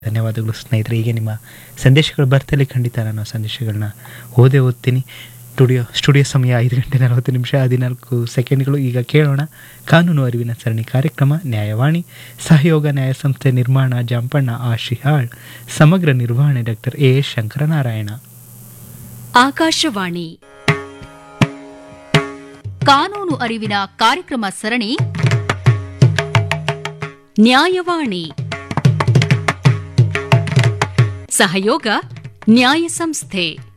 ಧನ್ಯವಾದಗಳು ಸ್ನೇಹಿತರೆ ಹೀಗೆ ನಿಮ್ಮ ಸಂದೇಶಗಳು ಬರ್ತಲೇ ಖಂಡಿತ ನಾನು ಆ ಸಂದೇಶಗಳನ್ನ ಓದೇ ಓದ್ತೀನಿ ಸ್ಟುಡಿಯೋ ಸ್ಟುಡಿಯೋ ಸಮಯ ಐದು ಗಂಟೆ ನಲವತ್ತು ನಿಮಿಷ ಹದಿನಾಲ್ಕು ಸೆಕೆಂಡ್ಗಳು ಈಗ ಕೇಳೋಣ ಕಾನೂನು ಅರಿವಿನ ಸರಣಿ ಕಾರ್ಯಕ್ರಮ ನ್ಯಾಯವಾಣಿ ಸಹಯೋಗ ನ್ಯಾಯ ಸಂಸ್ಥೆ ನಿರ್ಮಾಣ ಜಾಂಪಣ್ಣ ಆ ಶಿಹಾಳ್ ಸಮಗ್ರ ನಿರ್ವಹಣೆ ಡಾಕ್ಟರ್ ಎ ಶಂಕರನಾರಾಯಣ ಆಕಾಶವಾಣಿ ಕಾನೂನು ಅರಿವಿನ ಕಾರ್ಯಕ್ರಮ ಸರಣಿ ನ್ಯಾಯವಾಣಿ ಸಹಯೋಗ ನ್ಯಾಯ ಸಂಸ್ಥೆ